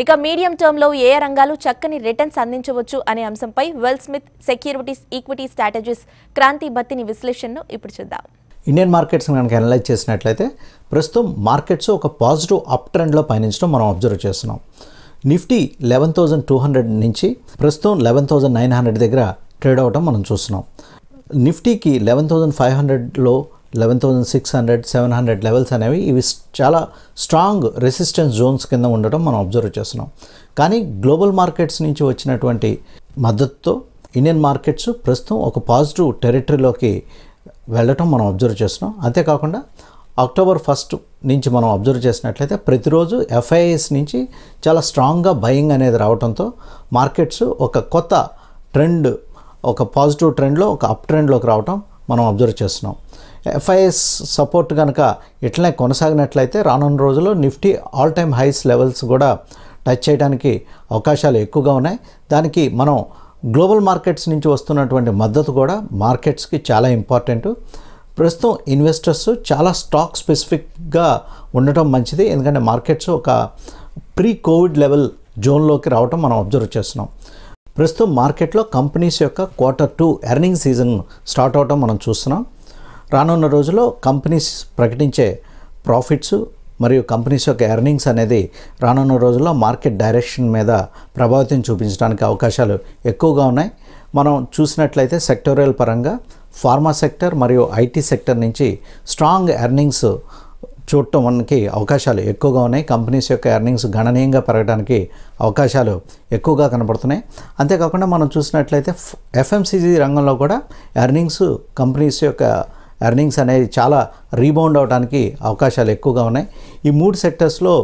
ఇక మీడియం టర్మ్లో ఏ ఏ రంగాలు చక్కని రిటర్న్స్ అందించవచ్చు అనే అంశంపై Wellsmith securities equity strategies Kranthi Bathini విశ్లేషణను ఇప్పుడు చూద్దాం ఇండియన్ మార్కెట్స్ కనుక అనలైజ్ చేసినట్లయితే ప్రస్తుతం మార్కెట్స్ ఒక పాజిటివ్ అప్ ట్రెండ్లో పయనించడం మనం అబ్జర్వ్ చేస్తున్నాం Nifty eleven thousand two hundred నుంచి ప్రస్తుతం లెవెన్ థౌజండ్ నైన్ హండ్రెడ్ దగ్గర ట్రేడ్ అవ్వడం మనం చూస్తున్నాం నిఫ్టీకి లెవెన్ థౌజండ్ ఫైవ్ హండ్రెడ్లో eleven thousand six hundred seven hundred levels అనేవి ఇవి చాలా స్ట్రాంగ్ రెసిస్టెన్స్ జోన్స్ కింద ఉండడం మనం అబ్జర్వ్ చేస్తున్నాం కానీ గ్లోబల్ మార్కెట్స్ నుంచి వచ్చినటువంటి మద్దతుతో ఇండియన్ మార్కెట్స్ ప్రస్తుతం ఒక పాజిటివ్ టెరిటరీలోకి వెళ్ళటం మనం అబ్జర్వ్ చేస్తున్నాం అంతేకాకుండా అక్టోబర్ ఫస్ట్ నుంచి మనం అబ్జర్వ్ చేసినట్లయితే ప్రతిరోజు ఎఫ్ఐఎస్ నుంచి చాలా స్ట్రాంగ్గా బయింగ్ అనేది రావడంతో మార్కెట్స్ ఒక కొత్త ట్రెండ్ ఒక పాజిటివ్ ట్రెండ్లో ఒక అప్ ట్రెండ్లోకి రావటం మనం అబ్జర్వ్ చేస్తున్నాం ఎఫ్ఐఎస్ సపోర్ట్ కనుక ఇట్లనే కొనసాగినట్లయితే రానున్న రోజుల్లో Nifty all time highs levels కూడా టచ్ చేయడానికి అవకాశాలు ఎక్కువగా ఉన్నాయి దానికి మనం గ్లోబల్ మార్కెట్స్ నుంచి వస్తున్నటువంటి మద్దతు కూడా మార్కెట్స్కి చాలా ఇంపార్టెంట్ ప్రస్తుతం ఇన్వెస్టర్స్ చాలా స్టాక్ స్పెసిఫిక్గా ఉండటం మంచిది ఎందుకంటే మార్కెట్స్ ఒక ప్రీ కోవిడ్ లెవెల్ జోన్లోకి రావటం మనం అబ్జర్వ్ చేస్తున్నాం ప్రస్తుతం మార్కెట్లో కంపెనీస్ యొక్క quarter two earning season start అవటం మనం చూస్తున్నాం రానున్న రోజుల్లో కంపెనీస్ ప్రకటించే ప్రాఫిట్స్ మరియు కంపెనీస్ యొక్క ఎర్నింగ్స్ అనేది రానున్న రోజుల్లో మార్కెట్ డైరెక్షన్ మీద ప్రభావితం చూపించడానికి అవకాశాలు ఎక్కువగా ఉన్నాయి మనం చూసినట్లయితే సెక్టోరియల్ పరంగా ఫార్మా సెక్టర్ మరియు ఐటీ సెక్టర్ నుంచి స్ట్రాంగ్ ఎర్నింగ్స్ చూడటం మనకి అవకాశాలు ఎక్కువగా ఉన్నాయి కంపెనీస్ యొక్క ఎర్నింగ్స్ గణనీయంగా పెరగడానికి అవకాశాలు ఎక్కువగా కనబడుతున్నాయి అంతేకాకుండా మనం చూసినట్లయితే ఎఫ్ఎంసీజీ రంగంలో కూడా ఎర్నింగ్స్ కంపెనీస్ యొక్క ఎర్నింగ్స్ అనేది చాలా రీబౌండ్ అవడానికి అవకాశాలు ఎక్కువగా ఉన్నాయి ఈ మూడు సెక్టర్స్లో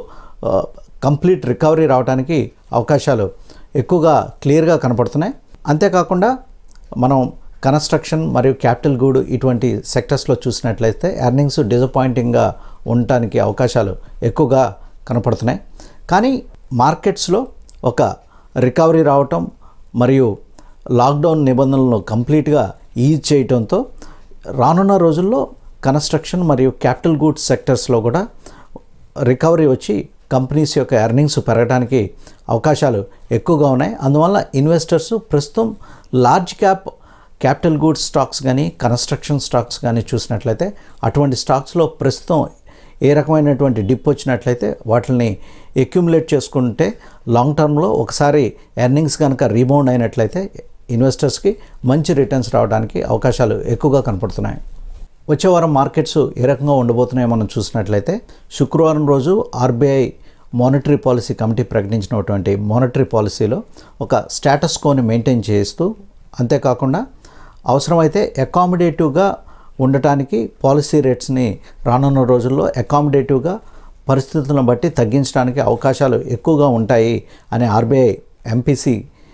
కంప్లీట్ రికవరీ రావడానికి అవకాశాలు ఎక్కువగా క్లియర్గా కనపడుతున్నాయి అంతేకాకుండా మనం కన్స్ట్రక్షన్ మరియు క్యాపిటల్ గూడ్ ఇటువంటి సెక్టర్స్లో చూసినట్లయితే ఎర్నింగ్స్ డిసప్పాయింటింగ్గా ఉండటానికి అవకాశాలు ఎక్కువగా కనపడుతున్నాయి కానీ మార్కెట్స్లో ఒక రికవరీ రావటం మరియు లాక్డౌన్ నిబంధనలను కంప్లీట్గా ఈజ్ చేయటంతో రానున్న రోజుల్లో కన్స్ట్రక్షన్ మరియు క్యాపిటల్ గూడ్స్ సెక్టర్స్లో కూడా రికవరీ వచ్చి కంపెనీస్ యొక్క ఎర్నింగ్స్ పెరగడానికి అవకాశాలు ఎక్కువగా ఉన్నాయి అందువల్ల ఇన్వెస్టర్స్ ప్రస్తుతం large cap capital goods stocks కానీ కన్స్ట్రక్షన్ స్టాక్స్ కానీ చూసినట్లయితే అటువంటి స్టాక్స్లో ప్రస్తుతం ఏ రకమైనటువంటి డిప్ వచ్చినట్లయితే వాటిని అక్యుములేట్ చేసుకుంటే లాంగ్ టర్మ్లో ఒకసారి ఎర్నింగ్స్ కనుక రీబౌండ్ అయినట్లయితే ఇన్వెస్టర్స్కి మంచి రిటర్న్స్ రావడానికి అవకాశాలు ఎక్కువగా కనపడుతున్నాయి వచ్చే వారం మార్కెట్స్ ఏ రకంగా ఉండబోతున్నాయో మనం చూసినట్లయితే శుక్రవారం రోజు ఆర్బీఐ మానిటరీ పాలసీ కమిటీ ప్రకటించినటువంటి మానిటరీ పాలసీలో ఒక స్టేటస్ కోని మెయింటైన్ చేస్తూ అంతేకాకుండా అవసరమైతే అకామిడేటివ్గా ఉండటానికి పాలసీ రేట్స్ని రానున్న రోజుల్లో అకామిడేటివ్గా పరిస్థితులను బట్టి తగ్గించడానికి అవకాశాలు ఎక్కువగా ఉంటాయి అని ఆర్బీఐ ఎంపీసీ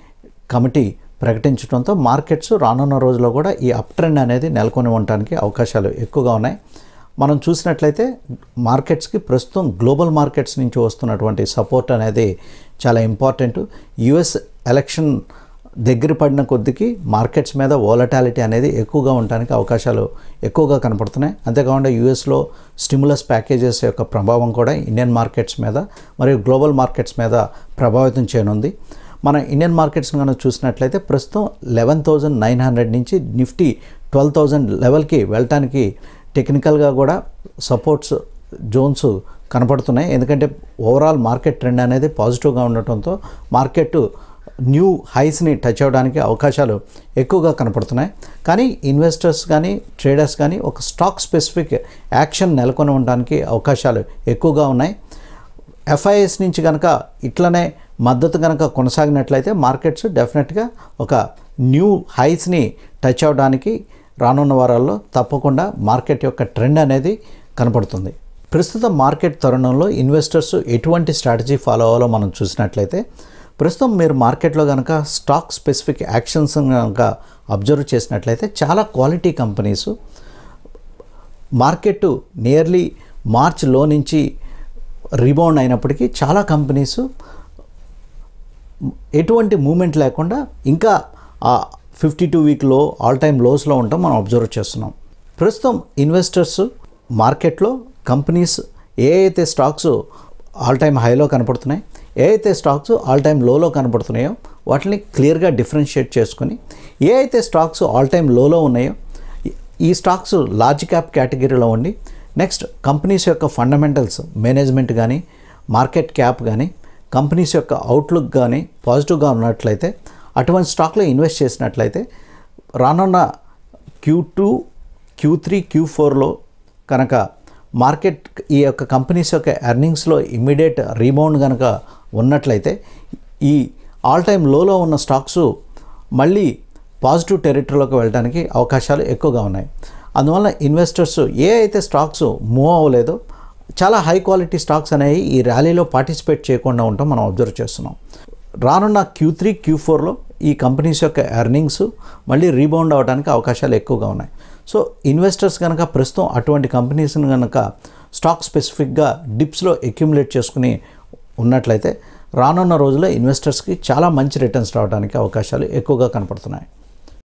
కమిటీ ప్రకటించడంతో మార్కెట్స్ రానున్న రోజుల్లో కూడా ఈ అప్ ట్రెండ్ అనేది నెలకొని ఉండటానికి అవకాశాలు ఎక్కువగా ఉన్నాయి మనం చూసినట్లయితే మార్కెట్స్కి ప్రస్తుతం గ్లోబల్ మార్కెట్స్ నుంచి వస్తున్నటువంటి సపోర్ట్ అనేది చాలా ఇంపార్టెంట్ యుఎస్ ఎలక్షన్ దగ్గర పడిన కొద్దికి మార్కెట్స్ మీద వోలటాలిటీ అనేది ఎక్కువగా ఉండడానికి అవకాశాలు ఎక్కువగా కనపడుతున్నాయి అంతేకాకుండా యూఎస్లో స్టిములస్ ప్యాకేజెస్ యొక్క ప్రభావం కూడా ఇండియన్ మార్కెట్స్ మీద మరియు గ్లోబల్ మార్కెట్స్ మీద ప్రభావితం చేయనుంది మన ఇండియన్ మార్కెట్స్ కనుక చూసినట్లయితే ప్రస్తుతం లెవెన్ థౌజండ్ నైన్ హండ్రెడ్ నుంచి నిఫ్టీ ట్వెల్వ్ థౌజండ్ లెవెల్కి వెళ్ళటానికి టెక్నికల్గా కూడా సపోర్ట్స్ జోన్స్ కనపడుతున్నాయి ఎందుకంటే ఓవరాల్ మార్కెట్ ట్రెండ్ అనేది పాజిటివ్గా ఉండటంతో మార్కెట్ న్యూ హైస్ని టచ్ అవ్వడానికి అవకాశాలు ఎక్కువగా కనపడుతున్నాయి కానీ ఇన్వెస్టర్స్ కానీ ట్రేడర్స్ కానీ ఒక స్టాక్ స్పెసిఫిక్ యాక్షన్ నెలకొని ఉండడానికి అవకాశాలు ఎక్కువగా ఉన్నాయి ఎఫ్ఐఎస్ నుంచి కనుక ఇట్లనే మద్దతు కనుక కొనసాగినట్లయితే మార్కెట్స్ డెఫినెట్గా ఒక న్యూ హైస్ని టచ్ అవ్వడానికి రానున్న వారాల్లో తప్పకుండా మార్కెట్ యొక్క ట్రెండ్ అనేది కనపడుతుంది ప్రస్తుతం మార్కెట్ తరుణంలో ఇన్వెస్టర్స్ ఎటువంటి స్ట్రాటజీ ఫాలో అవ్వాలో మనం చూసినట్లయితే ప్రస్తుతం మీరు మార్కెట్లో కనుక స్టాక్ స్పెసిఫిక్ యాక్షన్స్ కనుక అబ్జర్వ్ చేసినట్లయితే చాలా క్వాలిటీ కంపెనీస్ మార్కెట్ నియర్లీ మార్చ్లో నుంచి రీబౌండ్ అయినప్పటికీ చాలా కంపెనీస్ ఎటువంటి మూమెంట్ లేకుండా ఇంకా ఆ ఫిఫ్టీ టూ వీక్లో ఆల్ టైమ్ లోస్లో ఉండటం మనం అబ్జర్వ్ చేస్తున్నాం ప్రస్తుతం ఇన్వెస్టర్స్ మార్కెట్లో కంపెనీస్ ఏ అయితే స్టాక్స్ ఆల్ టైమ్ హైలో కనపడుతున్నాయి ఏ అయితే స్టాక్స్ ఆల్ టైమ్ లోలో కనబడుతున్నాయో వాటిని క్లియర్గా డిఫరెన్షియేట్ చేసుకుని ఏ అయితే స్టాక్స్ ఆల్ టైమ్ లోలో ఉన్నాయో ఈ- ఈ స్టాక్స్ లార్జ్ క్యాప్ కేటగిరీలో ఉండి నెక్స్ట్ కంపెనీస్ యొక్క ఫండమెంటల్స్ మేనేజ్మెంట్ కానీ మార్కెట్ క్యాప్ కానీ కంపెనీస్ యొక్క అవుట్లుక్ కానీ పాజిటివ్గా ఉన్నట్లయితే అటువంటి స్టాక్లో ఇన్వెస్ట్ చేసినట్లయితే రానున్న Q two Q three Q ఫోర్లో కనుక మార్కెట్ ఈ యొక్క కంపెనీస్ యొక్క ఎర్నింగ్స్లో ఇమ్మీడియట్ రీబౌండ్ కనుక ఉన్నట్లయితే ఈ ఆల్ టైమ్ లోలో ఉన్న స్టాక్స్ మళ్ళీ పాజిటివ్ టెరిటరీలోకి వెళ్ళడానికి అవకాశాలు ఎక్కువగా ఉన్నాయి అందువల్ల ఇన్వెస్టర్స్ ఏ అయితే స్టాక్స్ మూవ్ అవ్వలేదో చాలా హై క్వాలిటీ స్టాక్స్ అనేవి ఈ ర్యాలీలో పార్టిసిపేట్ చేయకుండా ఉంటాం మనం అబ్జర్వ్ చేస్తున్నాం రానున్న క్యూ త్రీ క్యూ ఫోర్లో ఈ కంపెనీస్ యొక్క ఎర్నింగ్స్ మళ్ళీ రీబౌండ్ అవ్వడానికి అవకాశాలు ఎక్కువగా ఉన్నాయి సో ఇన్వెస్టర్స్ కనుక ప్రస్తుతం అటువంటి కంపెనీస్ని కనుక స్టాక్ స్పెసిఫిక్గా డిప్స్లో అక్యుములేట్ చేసుకుని ఉన్నట్లయితే రానున్న రోజుల్లో ఇన్వెస్టర్స్కి చాలా మంచి రిటర్న్స్ రావడానికి అవకాశాలు ఎక్కువగా కనపడుతున్నాయి